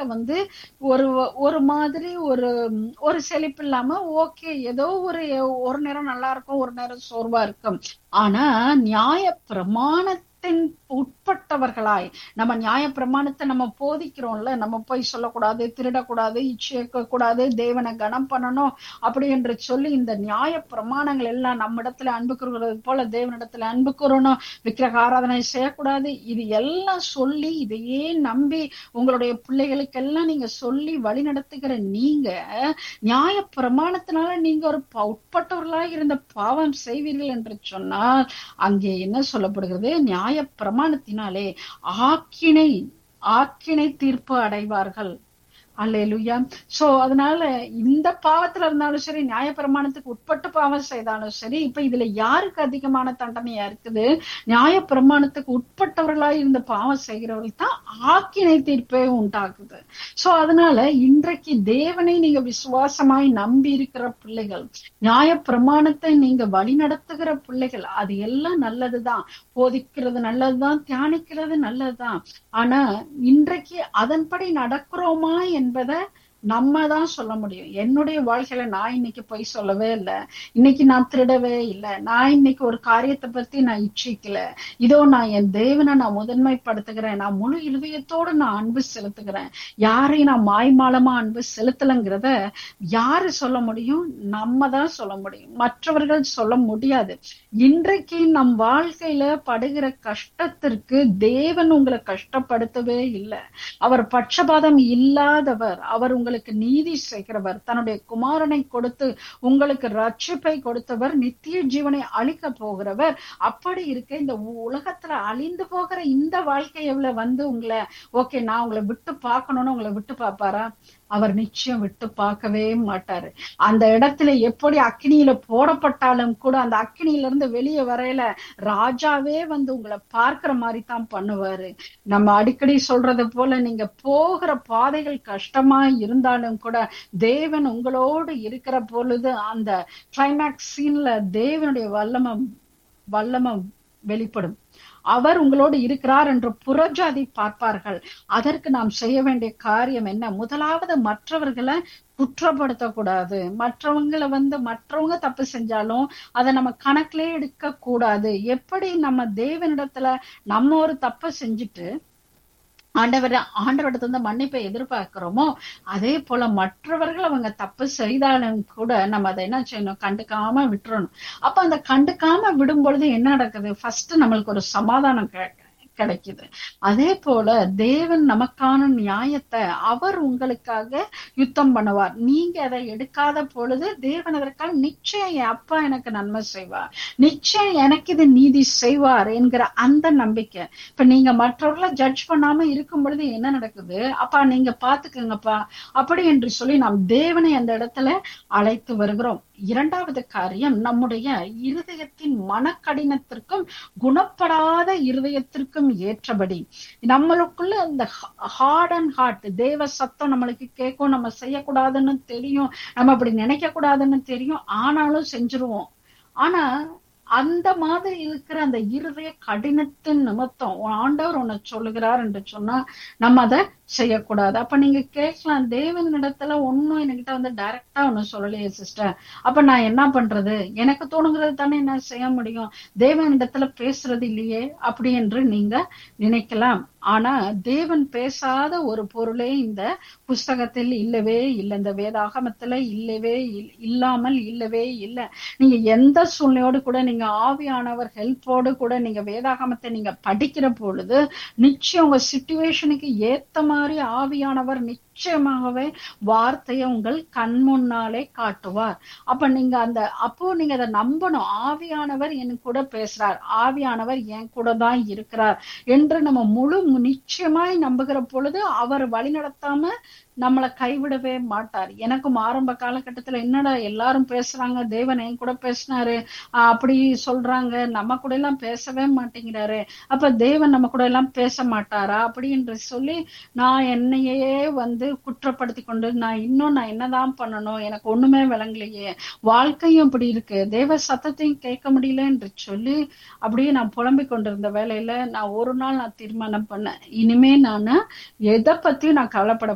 வாழ்க்கை வந்து ஒரு ஒரு மாதிரி ஒரு ஒரு செழிப்பு இல்லாம ஓகே ஏதோ ஒரு ஒரு நேரம் நல்லா இருக்கும் ஒரு நேரம் சோர்வா இருக்கும் ஆனா நியாய பிரமாணத்தின் உட்பட்டவர்களாய் நம்ம நியாய பிரமாணத்தை நம்ம போதிக்கிறோம்ல நம்ம போய் சொல்லக்கூடாது திருடக்கூடாது இச்சைக்க கூடாது தேவனை கனம் பண்ணணும் அப்படி என்று சொல்லி இந்த நியாய பிரமாணங்கள் எல்லாம் நம்ம இடத்துல அன்பு கூறுகிறது போல தேவனிடத்துல அன்பு கூறணும் விக்கிரக ஆராதனை செய்யக்கூடாது இது எல்லாம் சொல்லி இதையே நம்பி உங்களுடைய பிள்ளைகளுக்கெல்லாம் நீங்க சொல்லி வழி நடத்துகிற நீங்க நியாய பிரமாணத்தினால நீங்க ஒரு உட்பட்டவர்களாக இருந்த பாவம் செய்வீர்கள் என்று சொன்னால் அங்கே என்ன சொல்லப்படுகிறது நியாய பிரமாணத்தினாலே ஆக்கினை ஆக்கினை தீர்ப்பு அடைவார்கள் அல்லேலுயா சோ அதனால இந்த பாவத்துல இருந்தாலும் சரி நியாயப்பிரமாணத்துக்கு உட்பட்டு பாவம் செய்தாலும் சரி இப்ப இதுல யாருக்கு அதிகமான தண்டனையா இருக்குது நியாயப்பிரமாணத்துக்கு உட்பட்டவர்களாய் இருந்த பாவம் செய்கிறவர்கள் தான் ஆக்கினை தீர்ப்பே உண்டாக்குது சோ அதனால இன்றைக்கு தேவனை நீங்க விசுவாசமாய் நம்பி இருக்கிற பிள்ளைகள் நியாயப்பிரமாணத்தை நீங்க வழி நடத்துகிற பிள்ளைகள் அது எல்லாம் நல்லதுதான் போதிக்கிறது நல்லதுதான் தியானிக்கிறது நல்லதுதான் ஆனா இன்றைக்கு அதன்படி நடக்கிறோமா என்பதை நம்ம தான் சொல்ல முடியும் என்னுடைய வாழ்க்கையில நான் இன்னைக்கு போய் சொல்லவே இல்லை இன்னைக்கு நான் திருடவே இல்லை நான் இன்னைக்கு ஒரு காரியத்தை பத்தி நான் இச்சிக்கல இதோ நான் என் தேவனை நான் முதன்மைப்படுத்துகிறேன் நான் முழு இருதயத்தோடு நான் அன்பு செலுத்துகிறேன் யாரையும் நான் மாய்மாலமா அன்பு செலுத்தலைங்கிறத யாரு சொல்ல முடியும் நம்ம தான் சொல்ல முடியும் மற்றவர்கள் சொல்ல முடியாது இன்றைக்கு நம் வாழ்க்கையில படுகிற கஷ்டத்திற்கு தேவன் உங்களை கஷ்டப்படுத்தவே இல்லை அவர் பட்சபாதம் இல்லாதவர் அவர் உங்களுக்கு நீதி செய்கிறவர் தன்னுடைய குமாரனை கொடுத்து உங்களுக்கு ரட்சிப்பை கொடுத்தவர் நித்திய ஜீவனை அழிக்க போகிறவர் அப்படி இருக்க இந்த உலகத்துல அழிந்து போகிற இந்த வாழ்க்கையில வந்து உங்களை ஓகே நான் உங்களை விட்டு பார்க்கணும்னு உங்களை விட்டு பார்ப்பாரா அவர் நிச்சயம் விட்டு பார்க்கவே மாட்டாரு அந்த இடத்துல எப்படி அக்னியில போடப்பட்டாலும் கூட அந்த அக்னியில இருந்து வெளியே வரையில ராஜாவே வந்து உங்களை பார்க்கிற மாதிரி தான் பண்ணுவாரு நம்ம அடிக்கடி சொல்றது போல நீங்க போகிற பாதைகள் கஷ்டமா இருந்தாலும் கூட தேவன் உங்களோடு இருக்கிற பொழுது அந்த கிளைமேக்ஸ் சீன்ல தேவனுடைய வல்லமம் வல்லமம் வெளிப்படும் அவர் உங்களோடு இருக்கிறார் என்று புறஜாதி பார்ப்பார்கள் அதற்கு நாம் செய்ய வேண்டிய காரியம் என்ன முதலாவது மற்றவர்களை குற்றப்படுத்தக்கூடாது மற்றவங்களை வந்து மற்றவங்க தப்பு செஞ்சாலும் அதை நம்ம கணக்கிலே எடுக்க கூடாது எப்படி நம்ம தேவனிடத்துல நம்ம ஒரு தப்பை செஞ்சுட்டு ஆண்டவர் ஆண்டவரிடத்துல இருந்து மன்னிப்பை எதிர்பார்க்கிறோமோ அதே போல மற்றவர்கள் அவங்க தப்பு செய்தாலும் கூட நம்ம அதை என்ன செய்யணும் கண்டுக்காம விட்டுறணும் அப்ப அந்த கண்டுக்காம விடும் பொழுது என்ன நடக்குது ஃபர்ஸ்ட் நம்மளுக்கு ஒரு சமாதானம் கிடைக்குது அதே போல தேவன் நமக்கான நியாயத்தை அவர் உங்களுக்காக யுத்தம் பண்ணுவார் நீங்க அதை எடுக்காத பொழுது தேவன் அதற்காக நிச்சயம் என் அப்பா எனக்கு நன்மை செய்வார் நிச்சயம் எனக்கு இது நீதி செய்வார் என்கிற அந்த நம்பிக்கை இப்ப நீங்க மற்றவர்களை ஜட்ஜ் பண்ணாம இருக்கும் பொழுது என்ன நடக்குது அப்பா நீங்க பாத்துக்கங்கப்பா அப்படி என்று சொல்லி நாம் தேவனை அந்த இடத்துல அழைத்து வருகிறோம் இரண்டாவது காரியம் நம்முடைய இருதயத்தின் மனக்கடினத்திற்கும் குணப்படாத இருதயத்திற்கும் ஏற்றபடி நம்மளுக்குள்ள இந்த ஹார்ட் அண்ட் ஹார்ட் தேவ சத்தம் நம்மளுக்கு கேட்கும் நம்ம செய்யக்கூடாதுன்னு தெரியும் நம்ம அப்படி நினைக்க கூடாதுன்னு தெரியும் ஆனாலும் செஞ்சிருவோம் ஆனா அந்த மாதிரி இருக்கிற அந்த இருதய கடினத்தின் நிமித்தம் ஆண்டவர் உன்னை சொல்லுகிறார் என்று சொன்னா நம்ம அதை செய்யக்கூடாது அப்ப நீங்க கேட்கலாம் தேவன் இடத்துல ஒன்னும் என்கிட்ட வந்து டைரக்டா ஒன்னும் சொல்லலையே சிஸ்டர் அப்ப நான் என்ன பண்றது எனக்கு தோணுங்கிறது தானே என்ன செய்ய முடியும் தேவன் இடத்துல பேசுறது இல்லையே அப்படி என்று நீங்க நினைக்கலாம் ஆனா தேவன் பேசாத ஒரு பொருளே இந்த புஸ்தகத்தில் இல்லவே இல்லை இந்த வேதாகமத்துல இல்லவே இல்லாமல் இல்லவே இல்லை நீங்க எந்த சூழ்நிலையோடு கூட நீங்க ஆவியானவர் ஹெல்ப்போடு கூட நீங்க வேதாகமத்தை நீங்க படிக்கிற பொழுது நிச்சயம் உங்க சுச்சுவேஷனுக்கு ஏத்த மாதிரி ஆவியானவர் நிச்சயமாகவே வார்த்தையை உங்கள் கண் முன்னாலே காட்டுவார் அப்ப நீங்க அந்த அப்போ நீங்க அதை நம்பணும் ஆவியானவர் என் கூட பேசுறார் ஆவியானவர் என் கூட தான் இருக்கிறார் என்று நம்ம முழு நிச்சயமாய் நம்புகிற பொழுது அவர் வழி நடத்தாம நம்மளை கைவிடவே மாட்டார் எனக்கும் ஆரம்ப காலகட்டத்துல என்னடா எல்லாரும் பேசுறாங்க தேவன் என் கூட பேசினாரு அப்படி சொல்றாங்க நம்ம கூட எல்லாம் பேசவே மாட்டேங்கிறாரு அப்ப தேவன் நம்ம கூட எல்லாம் பேச மாட்டாரா அப்படி என்று சொல்லி நான் என்னையே வந்து குற்றப்படுத்தி கொண்டு நான் இன்னும் நான் என்னதான் பண்ணணும் எனக்கு ஒண்ணுமே விளங்கலையே வாழ்க்கையும் அப்படி இருக்கு தேவ சத்தத்தையும் கேட்க முடியல என்று சொல்லி அப்படியே நான் புலம்பிக் கொண்டிருந்த வேலையில நான் ஒரு நாள் நான் தீர்மானம் பண்ணேன் இனிமே நான் எதை பத்தியும் நான் கவலைப்பட